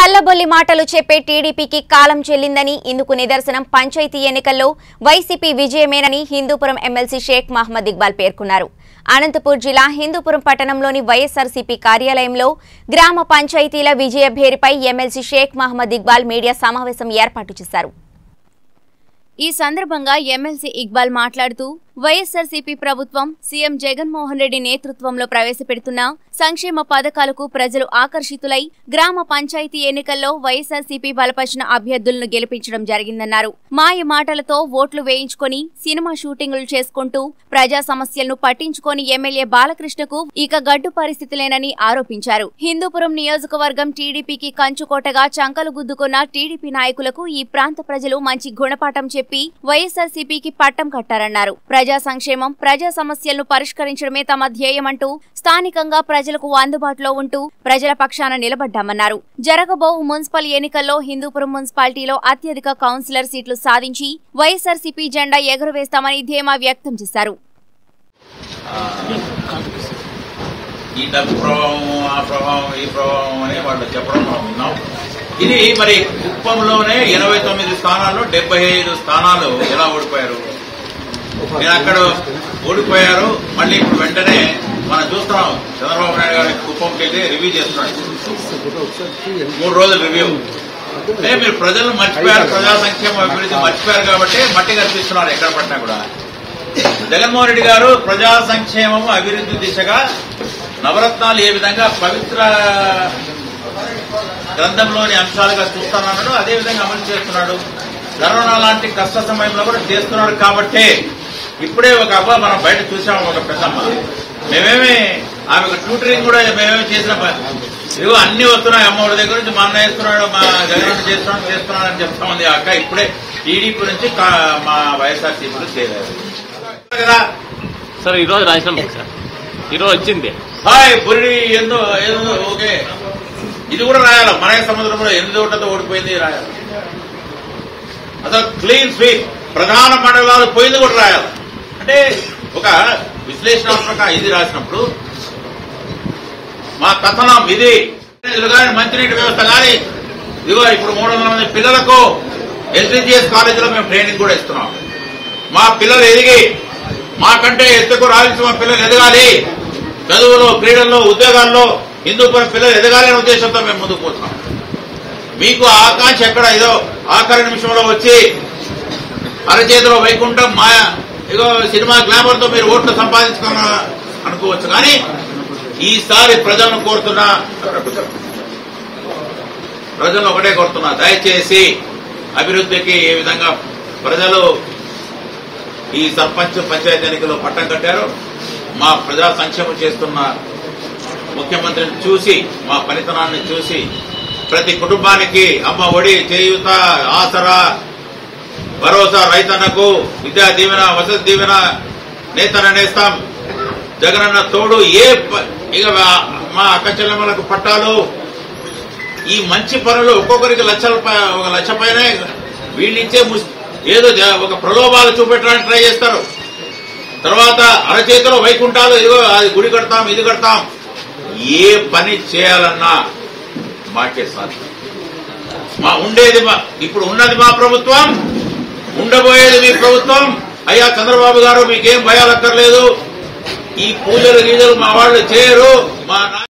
కల్లబొల్లి మాటలు చెప్పే టీడీపీకి కాలం చెల్లిందని ఇందుకు నిదర్శనం పంచాయతీ ఎన్నికల్లో వైసీపీ విజయమేనని హిందూపురం ఎమ్మెల్సీ షేక్ మహమ్మద్ ఇక్బాల్ పేర్కొన్నారు అనంతపూర్ జిల్లా హిందూపురం పట్టణంలోని వైఎస్ఆర్సీపీ కార్యాలయంలో గ్రామ పంచాయతీల విజయ భేరిపై ఎమ్మెల్సీ షేక్ మహమ్మద్ ఇక్బాల్ మీడియా సమావేశం ఏర్పాటు చేశారు ఈ సందర్భంగా ఎమ్మెల్సీ ఇక్బాల్ మాట్లాడుతూ వైఎస్ఆర్సీపీ ప్రభుత్వం సీఎం జగన్మోహన్ రెడ్డి నేతృత్వంలో ప్రవేశపెడుతున్న సంక్షేమ పథకాలకు ప్రజలు ఆకర్షితులై గ్రామ పంచాయతీ ఎన్నికల్లో వైఎస్ఆర్సీపీ బలపరిచిన అభ్యర్థులను గెలిపించడం జరిగిందన్నారు మాయ మాటలతో ఓట్లు వేయించుకొని సినిమా షూటింగులు చేసుకుంటూ ప్రజా సమస్యలను పట్టించుకొని ఎమ్మెల్యే బాలకృష్ణకు ఇక గడ్డు పరిస్థితులేనని ఆరోపించారు హిందూపురం నియోజకవర్గం టీడీపీకి కంచుకోటగా చంకలు గుద్దుకున్న టీడీపీ నాయకులకు ఈ ప్రాంత ప్రజలు మంచి గుణపాఠం చెప్పి వైఎస్ఆర్సీపీకి పట్టం కట్టారన్నారు ప్రజా సంక్షేమం ప్రజా సమస్యలను పరిష్కరించడమే తమ ధ్యేయమంటూ స్థానికంగా ప్రజలకు అందుబాటులో ఉంటూ ప్రజల పక్షాన నిలబడ్డామన్నారు జరగబో మున్సిపల్ ఎన్నికల్లో హిందూపురం మున్సిపాలిటీలో అత్యధిక కౌన్సిలర్ సీట్లు సాధించి వైఎస్ఆర్సీపీ జెండా ఎగురవేస్తామని ధీమా వ్యక్తం చేశారు ఈ డబ్బు ప్రభావం ఆ ప్రభావం ఈ ప్రభావం అని వాళ్ళు చెప్పడం మనం విన్నాం ఇది మరి కుప్పంలోనే ఎనభై తొమ్మిది స్థానాల్లో డెబ్బై ఐదు స్థానాలు ఎలా ఓడిపోయారు నేను అక్కడ ఓడిపోయారు మళ్ళీ ఇప్పుడు వెంటనే మనం చూస్తున్నాం చంద్రబాబు నాయుడు గారు కుప్పంకి వెళ్ళి రివ్యూ చేస్తున్నాడు మూడు రోజుల రివ్యూ అంటే మీరు ప్రజలు మర్చిపోయారు ప్రజా సంక్షేమ అభివృద్ధి మర్చిపోయారు కాబట్టి మట్టి కనిపిస్తున్నారు ఎక్కడ పడినా కూడా జగన్మోహన్ రెడ్డి గారు ప్రజా సంక్షేమం అభివృద్ధి దిశగా నవరత్నాలు ఏ విధంగా పవిత్ర గ్రంథంలోని అంశాలుగా చూస్తున్నాడు అదే విధంగా అమలు చేస్తున్నాడు కరోనా లాంటి కష్ట సమయంలో కూడా చేస్తున్నాడు కాబట్టే ఇప్పుడే ఒక అబ్బా మనం బయట చూసాము ఒక పెద్దమ్మ మేమేమి ఆమెకు ట్యూటరింగ్ కూడా మేమేమి చేసిన ప- ఇదిగో అన్ని వస్తున్నాయి అమ్మఒడి దగ్గర నుంచి మా అన్న వేస్తున్నాడు మా జగన్ చేస్తున్నాడు చేస్తున్నాడు అని చెప్తా ఉంది ఆ అక్క ఇప్పుడే టీడీపీ నుంచి కా- మా వైఎస్ఆర్సీపీలో చేరారు కదా సార్ ఈ రోజు రాసినాం సార్ ఈ రోజు వచ్చింది హాయ్ బురిడి ఎందు ఎందు ఓకే ఇది కూడా రాయాలి మన సముద్రంలో ఎనిమిది ఓట్లతో ఓడిపోయింది రాయాలి అసలు క్లీన్ స్వీప్ ప్రధాన మండలాలు పోయింది కూడా రాయాలి అంటే ఒక విశ్లేషణాత్మక ఇది రాసినప్పుడు మా కథనం ఇది ఇది కానీ మంచినీటి వ్యవస్థ కానీ ఇదిగో ఇప్పుడు మూడు వందల మంది పిల్లలకు ఎస్డిజిఎస్ కాలేజీలో మేము ట్రైనింగ్ కూడా ఇస్తున్నాం మా పిల్లలు ఎదిగి మాకంటే ఎత్తుకు రావాల్సిన పిల్లలు ఎదగాలి చదువులో క్రీడల్లో ఉద్యోగాల్లో హిందూపురం పిల్లలు ఎదగాలి అనే ఉద్దేశంతో మేము ముందుకు పోతున్నాం మీకు ఆ ఆకాంక్ష ఎక్కడ ఏదో ఆఖరి నిమిషంలో వచ్చి అరచేతిలో వైకుంఠం మాయ ఇగో సినిమా గ్లామర్ తో మీరు ఓట్లు సంపాదించుకున్న అనుకోవచ్చు కానీ ఈసారి ప్రజలను కోరుతున్నా ప్రజలను ఒకటే కోరుతున్నా దయచేసి అభివృద్ధికి ఏ విధంగా ప్రజలు ఈ సర్పంచ్ పంచాయతీ ఎన్నికల్లో పట్టం కట్టారు మా ప్రజా సంక్షేమం చేస్తున్న ముఖ్యమంత్రిని చూసి మా పనితనాన్ని చూసి ప్రతి కుటుంబానికి అమ్మ ఒడి చేయూత ఆసరా భరోసా రైతన్నకు విద్యా దీవెన వసతి దీవెన నేతన నేస్తాం జగనన్న తోడు ఏ ప- ఇక మా- మా అక్క చెల్లెమ్మలకు పట్టాలు ఈ మంచి పనులు ఒక్కొక్కరికి లక్షల ప- ఒక లక్ష పైన వీళ్ళిచ్చే ముస్- ఏదో జ- ఒక ప్రలోభాలు చూపెట్టడానికి ట్రై చేస్తారు తర్వాత అరచేతిలో వైకుంఠాలు ఇదిగో అది గుడి కడతాం ఇది కడతాం ఏ పని చేయాలన్నా మాకే సాధ్యం మా ఉండేది మా ఇప్పుడు ఉన్నది మా ప్రభుత్వం ఉండబోయేది మీ ప్రభుత్వం అయ్యా చంద్రబాబు గారు మీకేం భయాలక్కర్లేదు ఈ పూజలు గీజలు మా వాళ్ళు చేయరు మా నా-